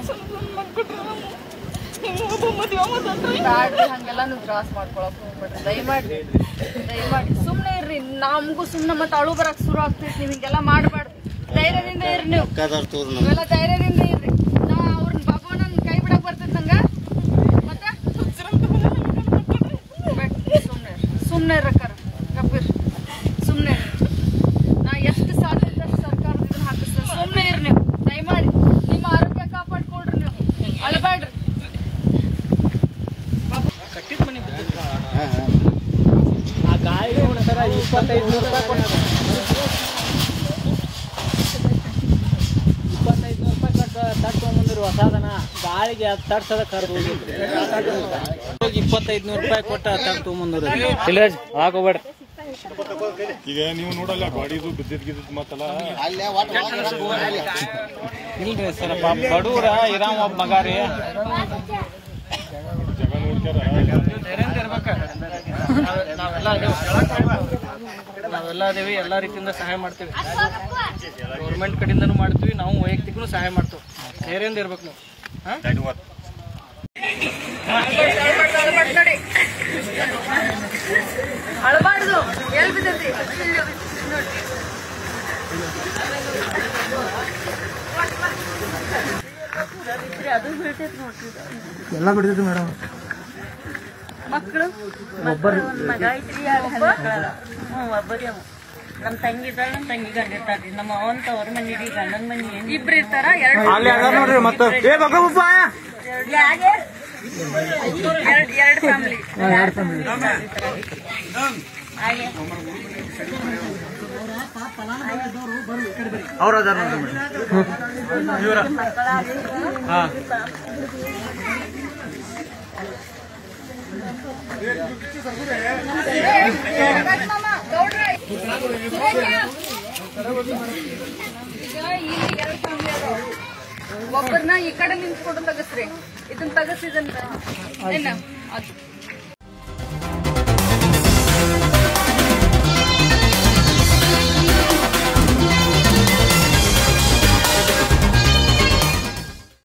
ಬ್ಯಾಡ್ರಿ ಹಂಗೆಲ್ಲ ನೀವು ತ್ರಾಸ ಮಾಡ್ಕೊಳಕ್ ಹೋಗ್ಬೇಡ್ರಿ ದಯಮಾಡಿ ದಯಮಾಡಿ ಸುಮ್ನೆ ಇರ್ರಿ ನಮಗೂ ಸುಮ್ನೆ ಮತ್ತೆ ಅಳು ಬರಕ್ ಶುರು ಆಗ್ತೈತಿ ನೀವು ಹಿಂಗೆಲ್ಲ ಮಾಡ್ಬಾರ್ದು ಧೈರ್ಯದಿಂದ ಇರ್ರಿ ನೀವು ಇವೆಲ್ಲ ಧೈರ್ಯದಿಂದ ಇರ್ರಿ ನಾ ಅವ್ರನ್ನ ಬಾಬು ನನ್ ಕೈ ಬಿಡಕ್ ಬರ್ತೈತಿ ನಂಗ ಮತ್ತೆ ಸುಮ್ನೆ ಸುಮ್ನೆ ಇರ್ರಕ್ಕಾರ ಕಬ್ಬೀರ್ ಸುಮ್ನೆ ಇರ್ರಿ. ನಾ ಎಷ್ಟು ಸಾಧ್ಯ ಇದ್ದಷ್ಟು ಸರ್ಕಾರದ ಇದನ್ನ ಹಾಕಿಸ್ತೇನೆ ಸುಮ್ನೆ ಇರ್ರಿ ನೀವು ದಯಮಾಡಿ ನಿಮ್ಮ ಆರೋಗ್ಯ ಕಾಪಾಡ್ಕೊಳ್ರಿ ನೀವು ಅಳಬೇಡ್ರಿ ಆ ಗಾಳಿಗೆ ಒಂದ್ಸಲ ಇಪ್ಪತ್ತೈದು ನೂರು ರೂಪಾಯಿ ಕೊಟ್ಟ ಇಪ್ಪತ್ತೈದು ನೂರು ರೂಪಾಯಿ ಕೊಟ್ಟು ತಟ್ಟು ತೊಗೊಂಬಂದಿರು ಹೊಸದನ ಗಾಳಿಗೆ ಅದು ತಟ್ಸದ ಕರ್ದು ಹೋಗಿ ಇಪ್ಪತ್ತೈದು ನೂರು ರೂಪಾಯಿ ಕೊಟ್ಟು ತಟ್ಟು ತೊಗೊಂಬಂದಿರು ಇಲ್ಲ ಹಾಕೋಬೇಡ್ರಿ ಈಗ ನೀವು ನೋಡಲ್ಲ ಗಾಡಿದು ಬಿದ್ದಿದ್ ಗಿದ್ದಿದ್ ಮತ್ತಲ್ಲ ಇಲ್ರಿ ಸರ್ ಪಾಪ ಬಡವ್ರ ಇರಾಮ ಒಬ್ಬ ಮಗ ರೀ ಜಗ ನೋಡ್ಕ್ಯಾರ ನಾವೆಲ್ಲ ಅದೇವಿ ನಾವೆಲ್ಲ ಅದೇವಿ ಎಲ್ಲ ರೀತಿಯಿಂದ ಸಹಾಯ ಮಾಡ್ತೀವಿ ಗೌರ್ಮೆಂಟ್ ಕಡೆಯಿಂದನೂ ಮಾಡ್ತೀವಿ ನಾವು ವೈಯಕ್ತಿಕನು ಸಹಾಯ ಮಾಡ್ತೀವಿ ಧೈರ್ಯದಿಂದ ಇರ್ಬೇಕು ನೀವು ಹಾಂ ಅಳಬಾರ್ದು ಎಲ್ ಬಿದ್ದೈತಿ ಎಲ್ಲ ಬಿಡ್ತೈತಿ ಮೇಡಮ್ ಮಕ್ಕಳು ಒಬ್ಬರು ಮಗ ಐತ್ರಿ ಎರಡು ಹೆಣ್ಮಕ್ಳಲ್ಲ ಹ್ಞೂ ಒಬ್ಬರಿ ಅವ ನಮ್ಮ ತಂಗಿ ಇದ್ದಾಳ ನಮ್ಮ ತಂಗಿ ಗಂಡ ಇರ್ತಾರ್ರಿ ನಮ್ಮ ಅವಂತ ಅವ್ರ ಮನೆ ರೀ ಗಂಡನ ಮನೆ ಏನು ಇಬ್ರು ಇರ್ತಾರ ಎರಡು ಅಲ್ಲಿ ಅದ ನೋಡ್ರಿ ಮತ್ತೆ ಏ ಬಗ್ಗಪ್ಪ ಯಾಕೆ ಎರಡು ಎರಡು ಫ್ಯಾಮಿಲಿ ಹಾಗೆ ಅವ್ರ ಅದಾರ ನೋಡ್ರಿ ಇವ್ರ ಹಾ ಈಗ ಇಲ್ಲಿ ಎರಡು ಫ್ಯಾಮಿಲಿ ಅದಾವ ಒಬ್ಬರನ್ನ ಈ ಕಡೆ ನಿಂತ್ಕೊಂಡು ತೆಗಸ್ರಿ ಇದನ್ನ ತೆಗಸ್ ಇದನ್ನ ಏನ ಅದು